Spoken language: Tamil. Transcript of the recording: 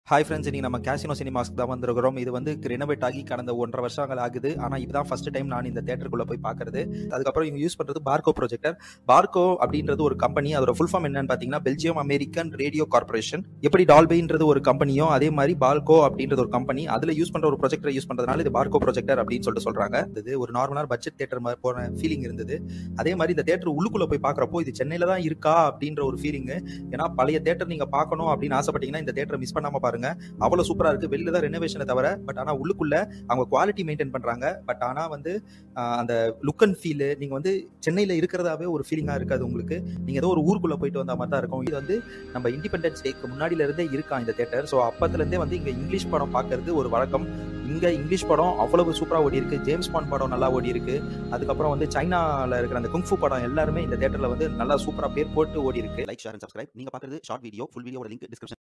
ஹாய் ஃப்ரெண்ட்ஸ் இன்னைக்கு நம்ம கேசினோ சினிமாஸ்க்கு தான் வந்திருக்கிறோம் இது வந்து ரெனோவேட் ஆகி கடந்த ஒன்றரை வருஷங்கள் ஆகுது ஆனால் இதுதான் ஃபர்ஸ்ட் டைம் நான் இந்த தேட்டருக்குள்ள போய் பார்க்கறது அதுக்கப்புறம் இவங்க யூஸ் பண்றது பார்கோ ப்ரொஜெக்டர் பார்கோ அப்படின்றது ஒரு கம்பெனி அதோட ஃபுல் ஃபார்ம் என்னன்னு பார்த்தீங்கன்னா பெல்ஜியம் அமெரிக்கன் ரேடியோ கார்பரேஷன் எப்படி டால்பைன்றது ஒரு கம்பெனியோ அதே மாதிரி பார்கோ அப்படின்றது ஒரு கம்பெனி அதில் யூஸ் பண்ற ஒரு ப்ரொஜெக்டர் யூஸ் பண்றதுனால இது பார்கோ ப்ரொஜெக்டர் அப்படின்னு சொல்லிட்டு சொல்றாங்க இது ஒரு நார்மலான பட்ஜெட் தேட்டர் மாதிரி போன ஃபீலிங் இருந்தது அதே மாதிரி இந்த தேட்டர் உள்ளுக்குள்ள போய் பார்க்குறப்போ இது சென்னையில தான் இருக்கா அப்படின்ற ஒரு ஃபீலிங் ஏன்னா பழைய தேட்டர் நீங்க பார்க்கணும் அப்படின்னு ஆசைப்பட்டீங்கன்னா இந்த தேட்டரை மிஸ் பண்ணாம பாருங்க அவ்வளவு சூப்பரா இருக்கு வெளியில தான் ரெனோவேஷனை தவிர பட் ஆனா உள்ளுக்குள்ள அவங்க குவாலிட்டி மெயின்டைன் பண்றாங்க பட் ஆனா வந்து ஆஹ், அந்த லுக் அண்ட் ஃபீல் நீங்க வந்து சென்னையில இருக்கிறதாவே ஒரு ஃபீலிங்கா இருக்காது உங்களுக்கு நீங்க ஏதோ ஒரு ஊருக்குள்ள போயிட்டு வந்த மாதிரி தான் இருக்கும் இது வந்து நம்ம இண்டிபெண்டன்ஸ் டேக்கு முன்னாடில இருந்தே இருக்கா இந்த தேட்டர் ஸோ அப்பத்துல இருந்தே வந்து இங்க இங்கிலீஷ் படம் பார்க்கறது ஒரு வழக்கம் இங்க இங்கிலீஷ் படம் அவ்வளவு சூப்பரா ஓடி இருக்கு ஜேம்ஸ் பாண்ட் படம் நல்லா ஓடி இருக்கு அதுக்கப்புறம் வந்து சைனால இருக்கிற அந்த குங்ஃபு படம் எல்லாருமே இந்த தேட்டர்ல வந்து நல்லா சூப்பரா பேர் போட்டு ஓடி இருக்கு லைக் ஷேர் அண்ட் சப்ஸ்கிரைப் நீங்க பாக்குறது ஷார்ட் வீடியோ ஃபுல் வீடியோட லிங்க் டிஸ்கிரிப்ஷன்